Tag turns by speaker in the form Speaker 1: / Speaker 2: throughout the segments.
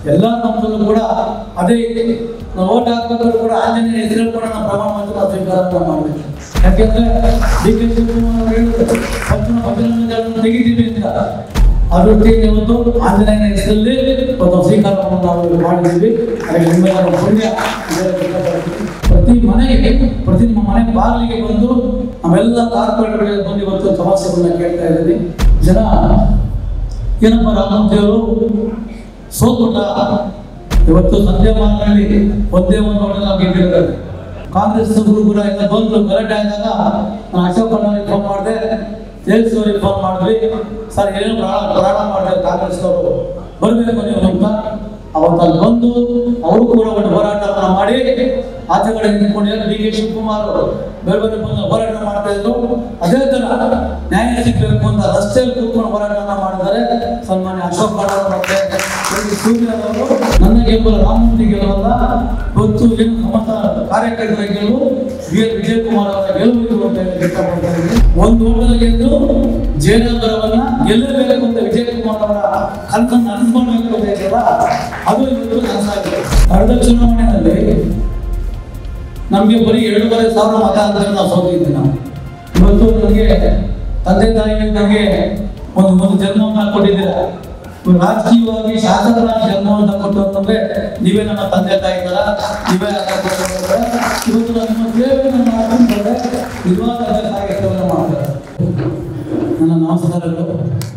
Speaker 1: ಎಲ್ಲ ನಮ್ಮದಲ್ಲೂ ಕೂಡ ಅದೇ ಇದೆ ನಾವು ಓಟ್ ಹಾಕ್ಬೇಕಾದ್ರೂ ಕೂಡ ಆಂಜನೇಯ ಹೆಸರು ಕೂಡ ನಾವು ಪ್ರಮಾಣ ಮಾತ್ರ ಸ್ವೀಕಾರ ಮಾಡಬೇಕು ಯಾಕೆಂದ್ರೆ ಡಿ ಕೆ ಶಿವಕುಮಾರ್ ಅವರು ಹೇಳಿದ್ರು ಪಕ್ಷನ ಬಜರಂಗಗಳನ್ನು ತೆಗಿತೀವಿ ಅಂತ ಅದ್ರ ಜೊತೆಗೆ ಒಂದು ಆಂಜನೇಯನ ಹೆಸರಲ್ಲಿ ಒಂದು ಸ್ವೀಕಾರವನ್ನು ನಾವು ಮಾಡಿದ್ದೀವಿ ಅದಕ್ಕೆ ನಿಮ್ಮೆಲ್ಲರ ಪುಣ್ಯ ಇದೆಲ್ಲ ವ್ಯಕ್ತಪಡಿಸ್ತೀನಿ. ಪ್ರತಿ ಮನೆಗೆ ಪ್ರತಿ ನಿಮ್ಮ ಮನೆ ಬಾಗಿಲಿಗೆ ಬಂದು ನಾವೆಲ್ಲ ಕಾರ್ಪೊರೇಟ್ಗಳಿಗೆ ಬಂದು ಇವತ್ತು ಸಮಸ್ಯೆಗಳನ್ನ ಕೇಳ್ತಾ ಇದ್ದೀವಿ ಜನ ಏನಪ್ಪ ರಾಮಮೂರ್ತಿಯವರು ಸೋತ್ಬಿಟ್ಟ ಇವತ್ತು ಸಂಜೆ ಮಾರ್ನಲ್ಲಿ ಒಂದೇ ಒಂದು ಹೊಡೆದ ಗೆದ್ದಿರ್ತಾರೆ ಕಾಂಗ್ರೆಸ್ ಕೂಡ ಎಲ್ಲ ಬಂದು ಗಲಾಟೆ ಆದಾಗ ನಾನು ಅಶೋಕ್ ಅಣ್ಣವ್ರಿಗೆ ಫೋನ್ ಮಾಡಿದೆ ತೇಜಸ್ ಅವರಿಗೆ ಫೋನ್ ಮಾಡಿದ್ವಿ ಸರ್ ಏನು ಪ್ರಾಣ ಪ್ರಾಣ ಮಾಡಿದ್ರೆ ಕಾಂಗ್ರೆಸ್ನವರು ಬರಬೇಕು ನೀವು ಅಂತ ಅವತ್ತು ಅಲ್ಲಿ ಬಂದು ಅವರು ಕೂಡ ಒಂದು ಹೋರಾಟವನ್ನು ಮಾಡಿ ಆಚೆ ಕಡೆ ನಿಂತ್ಕೊಂಡು ಡಿ ಕೆ ಶಿವಕುಮಾರ್ ಅವರು ಬೇರೆ ಬೇರೆ ಬಂದು ಹೋರಾಟ ಮಾಡ್ತಾ ಇದ್ರು ಅದೇ ತರ ನ್ಯಾಯ ಸಿಗಬೇಕು ಅಂತ ರಸ್ತೆಯಲ್ಲಿ ಕೂತ್ಕೊಂಡು ಹೋರಾಟವನ್ನ ಮಾಡಿದ್ದಾರೆ ಸನ್ಮಾನ್ಯ ಅಶೋಕ್ ಅವರು ಮತ್ತೆ ಸೂರ್ಯ ಅವರು ನನ್ನ ಗೆಲುವು ರಾಮಮೂರ್ತಿ ಗೆಲುವಲ್ಲ ಇವತ್ತು ಏನು ಸಮಸ್ತ ಕಾರ್ಯಕರ್ತರ ಗೆಲುವು ಬಿ ಎಲ್ ವಿಜಯಕುಮಾರ್ ಅವರ ಗೆಲುವು ಇದು ಅಂತ ಹೇಳಿ ವ್ಯಕ್ತಪಡ್ತಾ ಇದ್ದೀನಿ. ಒಂದು ಓಟಲ್ ಗೆದ್ದು ಜಯನಗರವನ್ನ ಗೆಲ್ಲಬೇಕು ಅಂತ ವಿಜಯಕುಮಾರ್ ಅವರ ಕನಸನ್ನು ಅನಿಸ್ಕೊಳ್ಬೇಕು ಅಂತ ಇದೆಯಲ್ಲ ಅದು ಇವತ್ತು ನನಸಾಗಿದೆ ಕಳೆದ ಚುನಾವಣೆಯಲ್ಲಿ ನಮಗೆ ಬರೀ ಎರಡೂವರೆ ಸಾವಿರ ಮತ ಅಂತ ನಾವು ಸೋತಿದ್ವಿ ನಾವು ಇವತ್ತು ನನಗೆ ತಂದೆ ತಾಯಿ ನನಗೆ ಒಂದು ಒಂದು ಜನ್ಮವನ್ನ ಕೊಟ್ಟಿದ್ದೀರ ಇವ್ರು ರಾಜಕೀಯವಾಗಿ ಶಾಸಕರಾಗಿ ಜನ್ಮವನ್ನು ಕೊಟ್ಟು ಅಂತಂದ್ರೆ ನೀವೇ ನನ್ನ ತಂದೆ ತಾಯಿ ತರ ನೀವೇ ಆಗ ಕೊಟ್ಟಿದ್ದಾರೆ. ಇವತ್ತು ನಮ್ಮ ಸೇವೆಯನ್ನು ಮಾಡ್ಕೊಂಡ್ರೆ ನಿಜವಾದ ಕೆಲಸವನ್ನು ಮಾಡ್ತಾರೆ ನನ್ನ ನಮಸ್ಕಾರಗಳು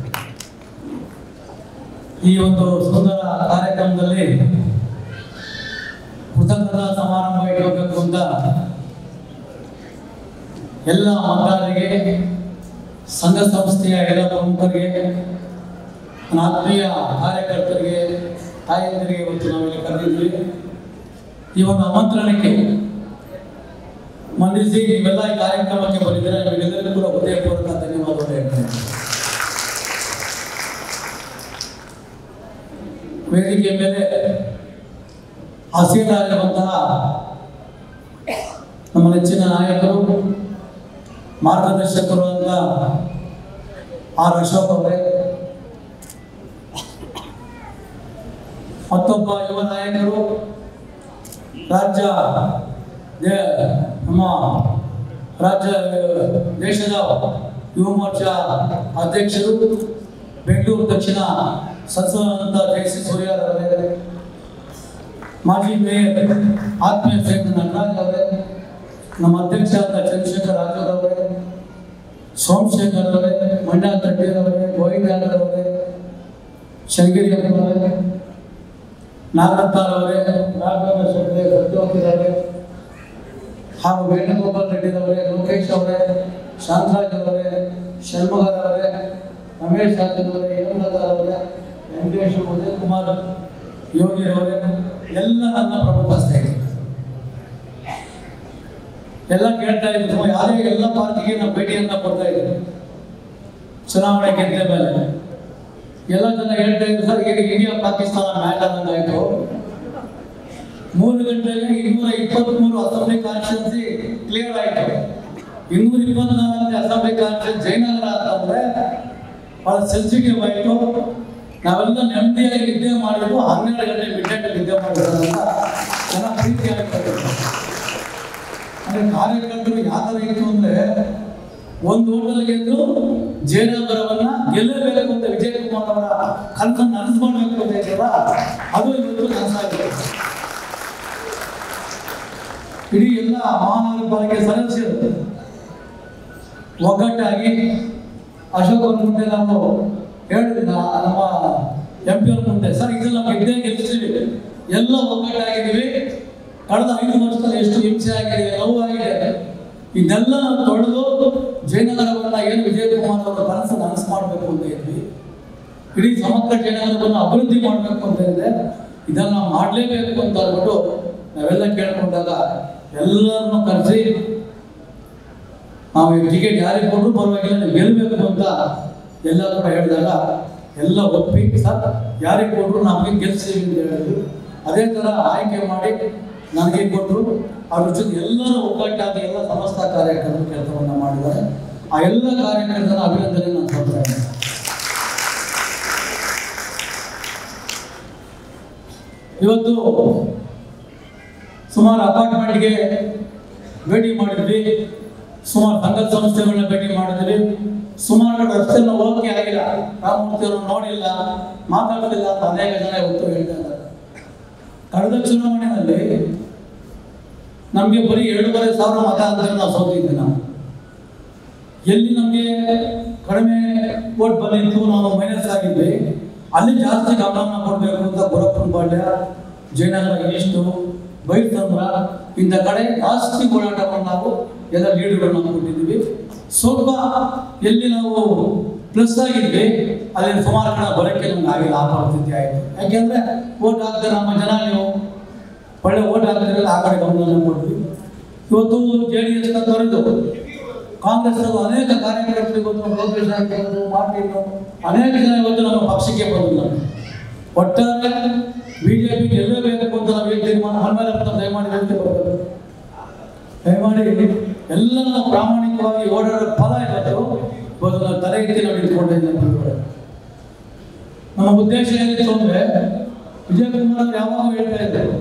Speaker 1: ಈ ಒಂದು ಸುಂದರ ಕಾರ್ಯಕ್ರಮದಲ್ಲಿ ಕೃತಜ್ಞತಾ ಸಮಾರಂಭ ಇಡಬೇಕು ಅಂತ ಎಲ್ಲ ಮತದಾರರಿಗೆ ಸಂಘ ಸಂಸ್ಥೆಯ ಎಲ್ಲ ಪ್ರಮುಖರಿಗೆ ನನ್ನ ಆತ್ಮೀಯ ಕಾರ್ಯಕರ್ತರಿಗೆ ತಾಯಂದಿರಿಗೆ ಇವತ್ತು ನಾವಿಲ್ಲಿ ಕರೆದಿದ್ವಿ ಈ ಒಂದು ಆಮಂತ್ರಣಕ್ಕೆ ಮಂಡಿಸಿ ನೀವೆಲ್ಲ ಈ ಕಾರ್ಯಕ್ರಮಕ್ಕೆ ಬಂದಿದ್ದೀರಾ ನಿಮಗೆಲ್ಲರಿಗೂ ಕೂಡ ಹೃದಯಪೂರ್ವಕ ಧನ್ಯವಾದಗಳು ಹೇಳ್ತೇನೆ ವೇದಿಕೆ ಮೇಲೆ ಹಸಿರಾಗಿರುವಂತಹ ನಮ್ಮ ನೆಚ್ಚಿನ ನಾಯಕರು ಮಾರ್ಗದರ್ಶಕರು ಅಂತ ಆರ್ ಅಶೋಕ್ ಅವರೇ ಮತ್ತೊಬ್ಬ ಯುವ ನಾಯಕರು ರಾಜ್ಯ ದೇ- ನಮ್ಮ ರಾಜ್ಯ ದೇಶದ ಯುವ ಮೋರ್ಚಾ ಅಧ್ಯಕ್ಷರು ಬೆಂಗಳೂರು ದಕ್ಷಿಣ ಸಂಸದಂತ ಜಯಶ್ರೀ ಸೂರ್ಯರವರೇ ಮಾಜಿ ಮೇಯರ್ ಆತ್ಮೀಯ ಸ್ನೇಹಿತ ನಟರಾಜ್ ಅವರೇ ನಮ್ಮ ಅಧ್ಯಕ್ಷ ಆದ ಚಂದ್ರಶೇಖರ್ ರಾಜೂರ್ ಅವರೇ ಸೋಮಶೇಖರ್ ಅವರೇ ಮಂಡ್ಯ ತಟ್ಟೀರ್ ಅವರೇ ಗೋವಿಂದ ಅವರೇ ಶಂಕರಿ ಅವರೇ ನಾಗರತ್ತಾರ್ ಅವರೇ ರಾಘವೇಂದ್ರ ಶೆಟ್ಟಿ ಸತ್ಯವತಿ ಅವರೇ ಹಾಗೂ ವೇಣುಗೋಪಾಲ್ ರೆಡ್ಡಿ ಅವರೇ ಲೋಕೇಶ್ ಅವರೇ ಶಾಂತರಾಜ್ ಅವರೇ ಶರ್ಮಗರ್ ಅವರೇ ರಮೇಶ್ ರಾಜನ್ ಅವರೇ ಹೇಮಲತಾ ಅವರೇ ವೆಂಕಟೇಶ್ ಉದಯ್ ಕುಮಾರ್ ಯೋಗಿ ಅವರೇ ಎಲ್ಲ ನನ್ನ ಪ್ರಮುಖ ಸ್ನೇಹಿತರು ಎಲ್ಲ ಕೇಳ್ತಾ ಇದ್ರು ಯಾವುದೇ ಎಲ್ಲ ಪಾರ್ಟಿಗೆ ನಾವು ಭೇಟಿಯನ್ನ ಕೊಡ್ತಾ ಇದ್ದೀವಿ ಚುನಾವಣೆ ಗೆದ್ದ ಮೇಲೆ ಎಲ್ಲ ಜನ ಹೇಳ್ತಾ ಇದ್ರು ಸರ್ ಈಗ ಇಂಡಿಯಾ ಪಾಕಿಸ್ತಾನ ಮ್ಯಾಚ್ ಆದಂಗಾಯ್ತು ಮೂರು ಗಂಟೆಗೆ ಇನ್ನೂರ ಇಪ್ಪತ್ಮೂರು ಅಸೆಂಬ್ಲಿ ಕಾನ್ಸ್ಟಿಟ್ಯೂನ್ಸಿ ಕ್ಲಿಯರ್ ಆಯ್ತು ಇನ್ನೂರ ಇಪ್ಪತ್ನಾಲ್ಕನೇ ಅಸೆಂಬ್ಲಿ ಕಾನ್ಸ್ಟಿಟ್ಯೂನ್ಸಿ ಜಯನಗರ ಅಂತಂದ್ರೆ ಬಹಳ ಸೆನ್ಸಿಟಿವ್ ಆಯ್ತು ನಾವೆಲ್ಲ ನೆಮ್ಮದಿಯಾಗಿ ನಿದ್ದೆ ಮಾಡಿದ್ದು ಹನ್ನೆರಡು ಗಂಟೆ ಮಿಡ್ ನಿದ್ದೆ ಮಾಡಿದ್ರು ಅಂತ ಜನ ಪ್ರೀತಿಯಾಗಿ ಬರ್ತಾರೆ. ಅಂದ್ರೆ ಕಾರ್ಯಕರ್ತರು ಯಾವ ಥರ ಇತ್ತು ಅಂದ್ರೆ ಒಂದು ಹೋಟೆಲ್ ಗೆದ್ದು ಜಯನಗರವನ್ನ ಗೆಲ್ಲಬೇಕು ಅಂತ ವಿಜಯ್ ಕುಮಾರ್ ಅವರ ಕನಸನ್ನು ನನಸ್ಕೊಳ್ಬೇಕು ಅಂತ ಇದೆಯಲ್ಲ ಅದು ಇವತ್ತು ನನಸಾಗಿದೆ ಇಡೀ ಎಲ್ಲ ಮಹಾನಗರ ಪಾಲಿಕೆ ಸದಸ್ಯರು ಒಗ್ಗಟ್ಟಾಗಿ ಅಶೋಕ್ ಅವ್ರ ಮುಂದೆ ನಾವು ಹೇಳಿದ್ವಿ ನಾ- ನಮ್ಮ ಎಂ ಪಿ ಅವ್ರ ಮುಂದೆ ಸರ್ ಇದು ನಾವು ಗೆದ್ದೇ ಗೆಲ್ಲಿಸ್ತೀವಿ ಎಲ್ಲ ಒಗ್ಗಟ್ಟಾಗಿದ್ದೀವಿ ಕಳೆದ ಐದು ವರ್ಷದಲ್ಲಿ ಎಷ್ಟು ಹಿಂಸೆ ಆಗಿದೆ ನೋವು ಆಗಿದೆ ಇದೆಲ್ಲ ನಾವು ತೊಳೆದು ಜಯನಗರವನ್ನ ಏನು ವಿಜಯಕುಮಾರ್ ಅವರ ಕನಸು ನನಸು ಮಾಡಬೇಕು ಅಂತ ಇದ್ವಿ ಇಡೀ ಸಮಗ್ರ ಜಯನಗರವನ್ನು ಅಭಿವೃದ್ಧಿ ಮಾಡಬೇಕು ಅಂತ ಇದೆ ಇದನ್ನ ನಾವು ಮಾಡಲೇಬೇಕು ಅಂತ ಅಂದ್ಬಿಟ್ಟು ನಾವೆಲ್ಲ ಕೇಳ್ಕೊಂಡಾಗ ಎಲ್ಲರನ್ನು ಕರೆಸಿ ನಾವು ಈ ಟಿಕೆಟ್ ಯಾರಿಗೆ ಕೊಟ್ಟರು ಪರವಾಗಿಲ್ಲ ನೀವು ಗೆಲ್ಲಬೇಕು ಅಂತ ಎಲ್ಲ ಕೂಡ ಹೇಳಿದಾಗ ಎಲ್ಲ ಒಪ್ಪಿ ಸರ್ ಯಾರಿಗೆ ಕೊಟ್ಟರು ನಮಗೆ ಗೆಲ್ಸ್ತೀವಿ ಅಂತ ಹೇಳಿದ್ರು ಅದೇ ಥರ ಆಯ್ಕೆ ಮಾಡಿ ನನಗೆ ಕೊಟ್ಟರು ಅದ್ರ ಜೊತೆ ಎಲ್ಲರೂ ಒಗ್ಗಟ್ಟಾಗಿ ಎಲ್ಲ ಸಮಸ್ತ ಕಾರ್ಯಕರ್ತರು ಕೆಲಸವನ್ನು ಮಾಡಿದ್ದಾರೆ ಆ ಎಲ್ಲ ಕಾರ್ಯಕರ್ತರ ಅಭಿನಂದನೆ ನಾನು ಕೊಡ್ತಾ ಇದ್ದೀನಿ ಇವತ್ತು ಸುಮಾರು ಅಪಾರ್ಟ್ಮೆಂಟ್ಗೆ ಭೇಟಿ ಮಾಡಿದ್ವಿ ಸುಮಾರು ಸಂಘ ಸಂಸ್ಥೆಗಳನ್ನ ಭೇಟಿ ಮಾಡಿದ್ವಿ ಸುಮಾರು ಕಡೆ ರಸ್ತೆಯನ್ನು ಹೋಗಕ್ಕೆ ಆಗಿಲ್ಲ ರಾಮಮೂರ್ತಿ ಅವರು ನೋಡಿಲ್ಲ ಮಾತಾಡಲಿಲ್ಲ ಅಂತ ಅನೇಕ ಜನ ಇವತ್ತು ಹೇಳ್ತಾ ಇದ್ದಾರೆ ಕಳೆದ ಚುನಾವಣೆಯಲ್ಲಿ ನಮಗೆ ಬರೀ ಎರಡೂವರೆ ಸಾವಿರ ಮತ ಅಂತ ನಾವು ಸೋತಿದ್ವಿ ನಾವು ಎಲ್ಲಿ ನಮಗೆ ಕಡಿಮೆ ಓಟ್ ಬಂದಿತ್ತು ನಾವು ಮೈನಸ್ ಆಗಿದ್ವಿ ಅಲ್ಲಿ ಜಾಸ್ತಿ ಗಮನ ಕೊಡಬೇಕು ಅಂತ ಗೋರಪ್ಪನ ಪಾಳ್ಯ ಜಯನಗರ ಈಸ್ಟು ಬೈತಂದ್ರ ಇಂಥ ಕಡೆ ಜಾಸ್ತಿ ಹೋರಾಟವನ್ನು ನಾವು ಎಲ್ಲ ಲೀಡ್ಗಳನ್ನ ಕೊಟ್ಟಿದ್ದೀವಿ ಸ್ವಲ್ಪ ಎಲ್ಲಿ ನಾವು ಪ್ಲಸ್ ಆಗಿದ್ವಿ ಅಲ್ಲಿ ಸುಮಾರು ಕಡೆ ಬರೋಕ್ಕೆ ನಮ್ಗೆ ಆಗಿಲ್ಲ ಆ ಪರಿಸ್ಥಿತಿ ಆಯಿತು ಯಾಕೆಂದ್ರೆ ಓಟ್ ಹಾಕ್ತಾರೆ ನಮ್ಮ ಜನ ನೀವು ಒಳ್ಳೆ ಓಟ್ ಹಾಕಿದ್ರೆ ಆ ಕಡೆ ಗಮನ ಕೊಟ್ವಿ ಇವತ್ತು ಜೆ ಡಿ ಎಸ್ನ ತೊರೆದು ಕಾಂಗ್ರೆಸ್ ಅನೇಕ ಕಾರ್ಯಕರ್ತರು ಇವತ್ತು ಲೋಕೇಶ್ ಆಗಿರ್ಬೋದು ಮಾರ್ಟಿನ್ ಅನೇಕ ಜನ ಇವತ್ತು ನಮ್ಮ ಪಕ್ಷಕ್ಕೆ ಬಂದಿದ್ದಾರೆ ಒಟ್ಟಾರೆ ಬಿಜೆಪಿ ಗೆಲ್ಲಬೇಕು ಅಂತ ನಾವು ಏನು ತೀರ್ಮಾನ ಹನುಮಾನ ದಯಮಾಡಿ ವಿನಂತಿ ಮಾಡ್ಬೇಕು ದಯಮಾಡಿ ಎಲ್ಲ ನಾವು ಪ್ರಾಮಾಣಿಕವಾಗಿ ಓಡಾಡೋ ಫಲ ಇವತ್ತು ಇವತ್ತು ನಾವು ತಲೆ ಎತ್ತಿ ನಾವು ಇಟ್ಕೊಂಡಿದ್ದೇವೆ ಬಂಧುಗಳೇ. ನಮ್ಮ ಉದ್ದೇಶ ಏನಿತ್ತು ಅಂದ್ರೆ ವಿಜಯಕುಮಾರ್ ಅವರು ಯಾವಾಗ ಹೇಳ್ತಾ ಇದ್ರು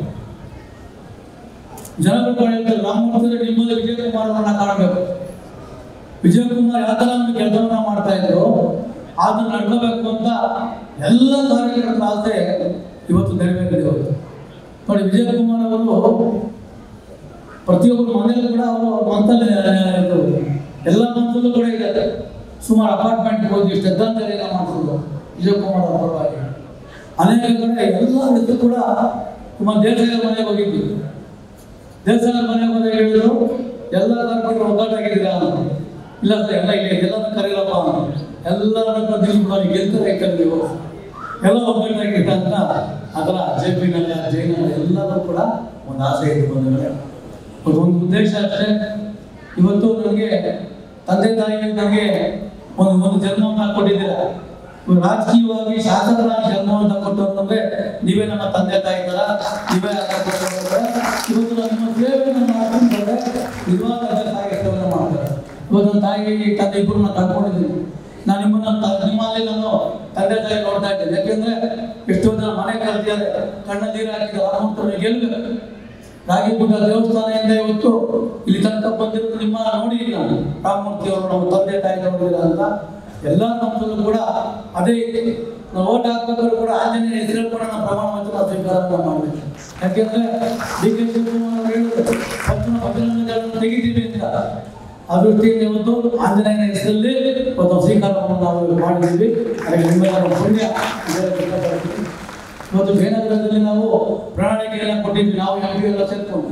Speaker 1: ಜನಗಳು ಹೇಳ್ತಾರೆ ರಾಮಮೂರ್ತಿ ನಿಮ್ಮಲ್ಲಿ ವಿಜಯಕುಮಾರ್ ಅವರನ್ನ ಕಾಣಬೇಕು ವಿಜಯಕುಮಾರ್ ಯಾವ ಥರ ಒಂದು ಕೆಲಸವನ್ನ ಮಾಡ್ತಾ ಇದ್ರು ಅದನ್ನ ನಡ್ಕೋಬೇಕು ಅಂತ ಎಲ್ಲ ಕಾರ್ಯಕರ್ತರ ಆಸೆ ಇವತ್ತು ನೆರವೇರಿದೆ ಇವತ್ತು ನೋಡಿ ವಿಜಯಕುಮಾರ್ ಅವರು ಪ್ರತಿಯೊಬ್ಬರು ಮನೆಯಲ್ಲೂ ಕೂಡ ಅವರು ಮಂತಲ್ಲಿ ಇದು ಎಲ್ಲ ಮಂತಲ್ಲೂ ಕೂಡ ಇದೆ ಸುಮಾರು ಅಪಾರ್ಟ್ಮೆಂಟ್ ಹೋಗಿ ಶ್ರದ್ಧಾಂಜಲಿನ ಮಾಡಿದ್ರು ವಿಜಯಕುಮಾರ್ ಅವರ ಪರವಾಗಿ ಅನೇಕ ಕಡೆ ಎಲ್ಲ ರೀತಿ ಕೂಡ ನಮ್ಮ ದೇಶದ ಮನೆಗೆ ಹೋಗಿದ್ವಿ ದೇಶದ ಮನೆಗೆ ಹೋದಾಗ ಹೇಳಿದ್ರು ಎಲ್ಲ ಕಾರ್ಮಿಕರು ಒಗ್ಗಟ್ಟಾಗಿದ್ದೀರಾ ಅಂತ. ಇಲ್ಲ ಸರ್ ಎಲ್ಲ ಇಲ್ಲ ಎಲ್ಲರನ್ನ ಕರೀರಪ್ಪ ಅಂತ. ಎಲ್ಲರನ್ನ ನಿಲ್ಕೊಂಡು ಗೆಲ್ತಾರೆ ಕರೀವು ಎಲ್ಲ ಒಗ್ಗಟ್ಟಾಗಿದ್ದ ಅಂತ ಅದರ ಜೆ ಪಿ ನಲ್ಲ ಜೈನ ಎಲ್ಲರೂ ಕೂಡ ಒಂದು ಆಸೆ ಇದೆ ಬಂಧುಗಳೇ ಒಂದು ಉದ್ದೇಶ ಅಷ್ಟೇ ಇವತ್ತು ನನಗೆ ತಂದೆ ತಾಯಿ ನನಗೆ ಒಂದು ಒಂದು ಜನ್ಮವನ್ನು ಕೊಟ್ಟಿದ್ದೀರಾ ಇವ್ರು ರಾಜಕೀಯವಾಗಿ ಶಾಸಕರಾಗಿ ಜನ್ಮವನ್ನು ಕೊಟ್ಟವ್ರಂದ್ರೆ ನೀವೇ ನಮ್ಮ ತಂದೆ ತಾಯಿ ತರ ನೀವೇ ಆಗ ಕೊಟ್ಟವ್ರಂದ್ರೆ ಇವತ್ತು ನಾನು ನಿಮ್ಮ ಸೇವೆಯನ್ನು ಮಾಡ್ಕೊಂಡ್ರೆ ನಿಜವಾದ ತಾಯಿ ಸೇವೆಯನ್ನು ಮಾಡ್ತಾರೆ ಇವತ್ತು ನನ್ನ ತಾಯಿ ತಂದೆ ಇಬ್ಬರನ್ನ ಕಳ್ಕೊಂಡಿದ್ದೀನಿ ನಾನು ನಿಮ್ಮನ್ನ ತ- ನಿಮ್ಮಲ್ಲಿ ನಾನು ತಂದೆ ತಾಯಿ ನೋಡ್ತಾ ಇದ್ದೇನೆ ಯಾಕೆಂದ್ರೆ ಎಷ್ಟೋ ಜನ ಮನೆ ಕರೆದಿದ್ದಾರೆ ಕಣ್ಣ ನೀರು ಹಾಕಿದ ಹನುಮಂತನ ಗೆಲ್ಬೇಕು ರಾಗಿಗುಡ್ಡ ದೇವಸ್ಥಾನದಿಂದ ಇವತ್ತು ಇಲ್ಲಿ ತನಕ ಬಂದಿರೋದು ನಿಮ್ಮ ನೋಡಿ ನಾನು ರಾಮಮೂರ್ತಿ ಅವರು ನಮ್ಮ ತಂದೆ ತಾಯಿ ನೋಡಿದಿರ ಅಂತ ಎಲ್ಲ ನಮ್ಮದಲ್ಲೂ ಕೂಡ ಅದೇ ಇದೆ. ನಾವು ಓಟ್ ಹಾಕ್ಬೇಕಾದ್ರೂ ಕೂಡ ಆಂಜನೇಯ ಹೆಸರು ಕೂಡ ನಾವು ಪ್ರಮಾಣ ವಚನ ಸ್ವೀಕಾರವನ್ನು ಮಾಡಬೇಕು ಯಾಕೆಂದ್ರೆ ಡಿ ಕೆ ಶಿವಕುಮಾರ್ ಅವರು ಹೇಳಿದ್ರು ಪಕ್ಷನ ಬದಲಾವಣೆಗಳನ್ನು ತೆಗಿತೀವಿ ಅಂತ ಆ ದೃಷ್ಟಿಯಿಂದ ಇವತ್ತು ಆಂಜನೇಯನ ಹೆಸರಲ್ಲಿ ಇವತ್ತು ಸ್ವೀಕಾರವನ್ನು ನಾವು ಮಾಡಿದ್ದೀವಿ ಅದಕ್ಕೆ ನಿಮ್ಮೆಲ್ಲರ ಪುಣ್ಯ ಇದರಲ್ಲಿ ವ್ಯಕ್ತಪಡಿಸ್ತೀನಿ. ಇವತ್ತು ಜಯನಗರದಲ್ಲಿ ನಾವು ಪ್ರಣಾಳಿಕೆಯನ್ನು ಕೊಟ್ಟಿದ್ವಿ ನಾವು ಎಂ ಎಲ್ಲ ಸೇರ್ಕೊಂಡು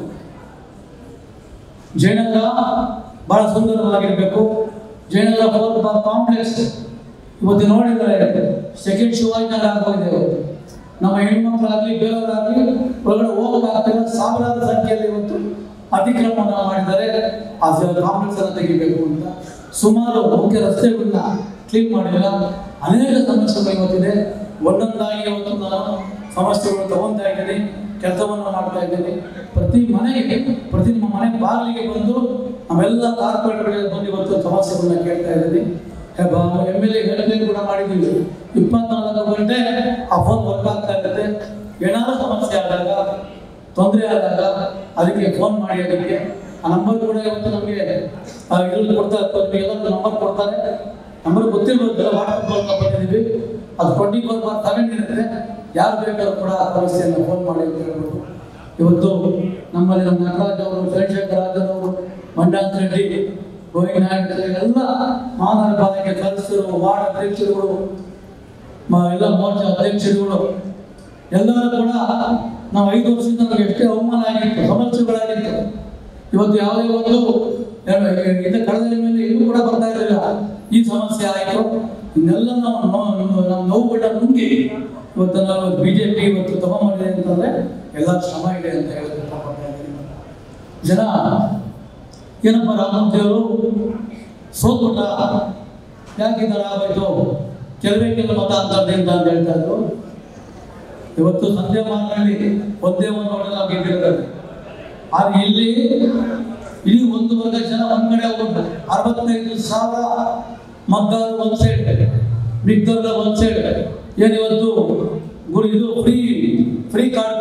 Speaker 1: ಜಯನಗರ ಬಹಳ ಸುಂದರವಾಗಿರಬೇಕು ಜಯನಗರ ಫೋರ್ ಕಾಂಪ್ಲೆಕ್ಸ್ ಇವತ್ತು ನೋಡಿದರೆ ಸೆಕೆಂಡ್ ಶಿವಾಜಿನಗರ ಆಗೋಗಿದೆ ಇವತ್ತು ನಮ್ಮ ಹೆಣ್ಮಕ್ಳಾಗಲಿ ಬೇರೆಯವರಾಗಲಿ ಒಳಗಡೆ ಹೋಗೋಕ್ಕಾಗ್ತಿಲ್ಲ ಸಾವಿರಾರು ಸಂಖ್ಯೆಯಲ್ಲಿ ಇವತ್ತು ಅತಿಕ್ರಮಣ ಮಾಡಿದ್ದಾರೆ ಆ ಕಾಂಪ್ಲೆಕ್ಸ್ ಅನ್ನು ತೆಗಿಬೇಕು ಅಂತ ಸುಮಾರು ಮುಖ್ಯ ರಸ್ತೆಗಳನ್ನ ಕ್ಲೀನ್ ಮಾಡಿಲ್ಲ ಅನೇಕ ಸಮಸ್ಯೆಗಳು ಇವತ್ತಿದೆ ಒಂದೊಂದಾಗಿ ಇವತ್ತು ನಾನು ಸಮಸ್ಯೆಗಳು ತಗೊಂತಾ ಇದ್ದೀನಿ ಕೆಲಸವನ್ನು ಮಾಡ್ತಾ ಇದ್ದೀನಿ ಪ್ರತಿ ಮನೆಗೆ ಪ್ರತಿ ನಿಮ್ಮ ಮನೆ ಬಾಗಿಲಿಗೆ ಬಂದು ನಾವೆಲ್ಲ ಕಾರ್ಪೊರೇಟ್ಗಳಿಗೆ ಬಂದು ಇವತ್ತು ಸಮಸ್ಯೆಗಳನ್ನ ಕೇಳ್ತಾ ಇದ್ದೀನಿ ಎಮ್ ಎಲ್ ಎ ಹೇಳಿಕೆ ಕೂಡ ಮಾಡಿದ್ದೀವಿ ಇಪ್ಪತ್ನಾಲ್ಕು ಗಂಟೆ ಆ ಫೋನ್ ವರ್ಕ್ ಆಗ್ತಾ ಇರುತ್ತೆ ಏನಾದರೂ ಸಮಸ್ಯೆ ಆದಾಗ ತೊಂದರೆ ಆದಾಗ ಅದಕ್ಕೆ ಫೋನ್ ಮಾಡಿ ಅದಕ್ಕೆ ಆ ನಂಬರ್ ಕೂಡ ಇವತ್ತು ನಮಗೆ ಇದ್ರಲ್ಲಿ ಕೊಡ್ತಾರೆ ನಿಮಗೆಲ್ಲ ನಂಬರ್ ಕೊಡ್ತಾರೆ ನಂಬರ್ ಗೊತ್ತಿರ್ಬೋದು ವಾಟ್ಸಪ್ ಮೂಲಕ ಬಂದಿದ್ದೀವಿ ಅದು ಟ್ವೆಂಟಿ ಫೋರ್ ಬಾರ್ ಸೆವೆನ್ ಇರುತ್ತೆ ಯಾರು ಬೇಕಾದ್ರೂ ಕೂಡ ಆ ಸಮಸ್ಯೆಯನ್ನು ಫೋನ್ ಮಾಡಿ ಅಂತ ಹೇಳ್ಬೋದು ಇವತ್ತು ನಮ್ಮಲ್ಲಿ ನಮ್ಮ ನಟರಾಜ್ ಅವರು ಚಂದ್ರಶೇಖರ್ ರಾಜನ್ ಅವರು ಮಂಡಾಂತ್ ರೆಡ್ಡಿ ಗೋವಿಂದ ನಾಯಕ್ ಎಲ್ಲ ಮಹಾನಗರಪಾಲಿಕೆ ಸದಸ್ಯರು ವಾರ್ಡ್ ಅಧ್ಯಕ್ಷರುಗಳು ಮ- ಎಲ್ಲ ಮೋರ್ಚಾ ಅಧ್ಯಕ್ಷರುಗಳು ಎಲ್ಲರೂ ಕೂಡ ನಾವು ಐದು ವರ್ಷದಿಂದ ನಮಗೆ ಎಷ್ಟೇ ಅವಮಾನ ಆಗಿತ್ತು ಸಮಸ್ಯೆಗಳಾಗಿತ್ತು ಇವತ್ತು ಯಾವುದೇ ಒಂದು ಇದು ಕಳೆದ ಮೇಲೆ ಇನ್ನೂ ಕೂಡ ಬರ್ತಾ ಇರಲಿಲ್ಲ ಈ ಸಮಸ್ಯೆ ಆಯಿತು ಇನ್ನೆಲ್ಲ ನಾವು ನೋ- ನಮ್ಮ ನೋವುಗಳ ನುಂಗಿ ಇವತ್ತು ನಾವು ಬಿಜೆಪಿ ಇವತ್ತು ತಗೊಂಡಿದೆ ಅಂತಂದ್ರೆ ಎಲ್ಲ ಶ್ರಮ ಇದೆ ಅಂತ ಹೇಳೋದಕ್ಕೆ ಇಷ್ಟಪಡ್ತಾ ಇದ್ದೀನಿ. ಜನ ಏನಪ್ಪ ರಾಮಮೂರ್ತಿಯವರು ಸೋತ್ಬಿಟ್ಟ ಯಾಕೆ ಈ ಥರ ಆಗೋಯ್ತು ಕೆಲವೇ ಕೆಲವು ಮತ ಅಂತರ್ದಿಂದ ಅಂತ ಹೇಳ್ತಾ ಇದ್ರು ಇವತ್ತು ಸಂಜೆ ಮಾತನಾಡಿ ಒಂದೇ ಒಂದು ನೋಡ ನಾವು ಗೆದ್ದಿರೋದು ಆದ್ರೆ ಇಲ್ಲಿ ಇಡೀ ಒಂದು ವರ್ಗ ಜನ ಒಂದ್ ಕಡೆ ಹೋಗ್ಬಿಟ್ಟು ಅರವತ್ತೈದು ಸಾವಿರ ಮತದಾರರು ಒಂದ್ ಸೈಡ್ ಮಿಕ್ಕದ ಒಂದ್ ಸೈಡ್ ಏನಿವತ್ತು ಗುರು ಇದು ಫ್ರೀ ಫ್ರೀ ಕಾರ್ಡ್ ಕೊಡ್ತೀವಿ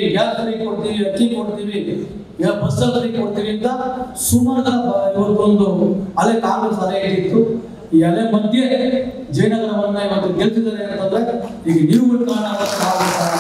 Speaker 1: ಗ್ಯಾಸ್ ಫ್ರೀ ಕೊಡ್ತೀವಿ ಅಕ್ಕಿ ಕೊಡ್ತೀವಿ ಈಗ ಬಸ್ಸಲ್ಲಿ ಫ್ರೀ ಕೊಡ್ತೀವಿ ಅಂತ ಸುಮಾರು ಜನ ಬ- ಇವತ್ತೊಂದು ಅಲೆ ಕಾಂಗ್ರೆಸ್ ಅಲೆ ಇಟ್ಟಿತ್ತು ಈ ಅಲೆ ಮಧ್ಯೆ ಜಯನಗರವನ್ನ ಇವತ್ತು ಗೆಲ್ತಿದ್ದಾರೆ ಅಂತಂದ್ರೆ ಈಗ ನೀವು ಕಾರಣ ಅಂತ ನಾವು ಕಾರಣ.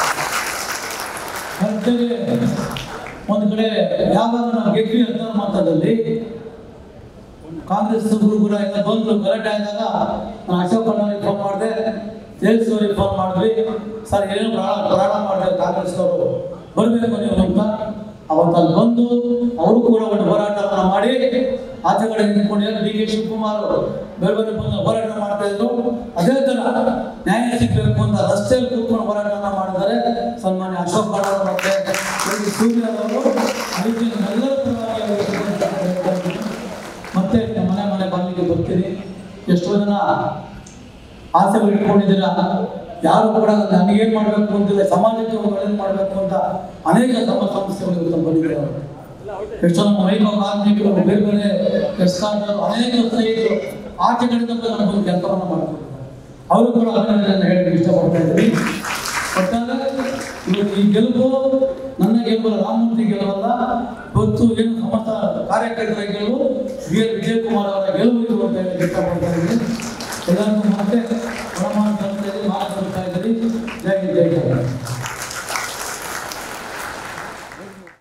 Speaker 1: ಮತ್ತೆ ಒಂದು ಕಡೆ ಯಾವಾಗ ನಾವು ಗೆದ್ವಿ ಅಂತ ಮತದಲ್ಲಿ ಕಾಂಗ್ರೆಸ್ ಗುರುಗುರ ಎಲ್ಲ ಬಂದು ಗಲಾಟೆ ಆದಾಗ ನಾನು ಅಶೋಕ್ ಅಣ್ಣವ್ರಿಗೆ ಫೋನ್ ಮಾಡಿದೆ ತೇಜಸ್ ಅವರಿಗೆ ಫೋನ್ ಮಾಡಿದ್ವಿ ಸರ್ ಏನು ಪ್ರಾಣ ಪ್ರಾಣ ಮಾಡಿದೆ ಕಾಂಗ್ರೆಸ್ ಅವರು ಬರಬೇಕು ನೀವು ಅಂತ ಅವತ್ತು ಅಲ್ಲಿ ಬಂದು ಅವರು ಕೂಡ ಒಂದು ಹೋರಾಟವನ್ನು ಮಾಡಿ ಆಚೆ ಕಡೆ ನಿಂತ್ಕೊಂಡು ಡಿ ಕೆ ಶಿವಕುಮಾರ್ ಬೇರೆ ಬೇರೆ ಬಂದು ಹೋರಾಟ ಮಾಡ್ತಾ ಇದ್ರು ಅದೇ ತರ ನ್ಯಾಯ ಸಿಗಬೇಕು ಅಂತ ರಸ್ತೆಯಲ್ಲಿ ಕೂತ್ಕೊಂಡು ಹೋರಾಟವನ್ನು ಮಾಡಿದ್ದಾರೆ ಸನ್ಮಾನ್ಯ ಅಶೋಕ್ ಅಣ್ಣವರು ಮತ್ತೆ ಕೆ. ಸೂರ್ಯ ಅವರು ಅದಕ್ಕೆ ನಮ್ಮೆಲ್ಲರ ಪರವಾಗಿ ಅವರಿಗೆ ಮತ್ತೆ ಮನೆ ಮನೆ ಬಾಗಿಲಿಗೆ ಬರ್ತೀನಿ ಎಷ್ಟೋ ಜನ ಆಸೆಗಳು ಇಟ್ಕೊಂಡಿದ್ದೀರಾ ಯಾರು ಕೂಡ ನನಗೇನ್ ಮಾಡ್ಬೇಕು ಅಂತಿಲ್ಲ ಸಮಾಜಕ್ಕೆ ಒಂದು ಒಳ್ಳೇದು ಮಾಡ್ಬೇಕು ಅಂತ ಅನೇಕ ತಮ್ಮ ಸಮಸ್ಯೆಗಳು ಇವತ್ತು ಬಂದಿದ್ದಾರೆ ಎಷ್ಟೋ ನಮ್ಮ ರೈತ ಕಾರ್ಮಿಕರು ಬೇರೆ ಬೇರೆ ಎಸ್ಕಾರ್ಟರು ಅನೇಕ ಸ್ನೇಹಿತರು ಆಚೆ ಕಡೆಯಿಂದ ಬಂದು ನಮಗೊಂದು ಕೆಲಸವನ್ನು ಮಾಡ್ಕೊಡ್ತಾರೆ ಅವರು ಕೂಡ ಅಭಿನಂದನೆ ಹೇಳಕ್ಕೆ ಇಷ್ಟಪಡ್ತಾ ಇದ್ದೀನಿ ಒಟ್ಟಾರೆ ಇವತ್ತು ಈ ಗೆಲುವು ನನ್ನ ಗೆಲುವಲ್ಲ ರಾಮಮೂರ್ತಿ ಗೆಲುವಲ್ಲ ಇವತ್ತು ಏನು ಸಮಸ್ತ ಕಾರ್ಯಕರ್ತರ ಗೆಲುವು ಬಿ ಎಲ್ ವಿಜಯಕುಮಾರ್ ಅವರ ಗೆಲುವು ಇದು ಅಂತ ಹೇಳಿ ಇಷ್ಟಪಡ್ತಾ ಇದ್ದೀನಿ ಎಲ್ಲರಿಗೂ ಮತ್ತೆ